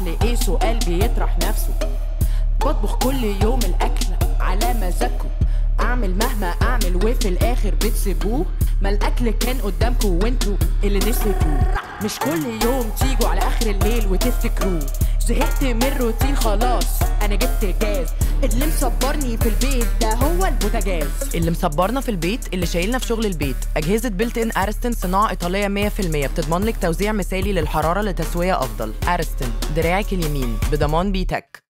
الاكل ايه سؤال بيطرح نفسه بطبخ كل يوم الاكل على مزاجكم اعمل مهما اعمل وفي الاخر بتسيبوه ما الاكل كان قدامكم وانتوا اللي نسيتوه مش كل يوم تيجوا على اخر الليل وتفتكروه زهقت من الروتين خلاص انا جبت جاز اللي مصبرني في البيت ده هو البوتاجاز اللي مصبرنا في البيت اللي شايلنا في شغل البيت اجهزه بيلت ان ارستن صناعه ايطاليه 100% بتضمن لك توزيع مثالي للحراره لتسويه افضل ارستن دراعك اليمين بضمان بيتك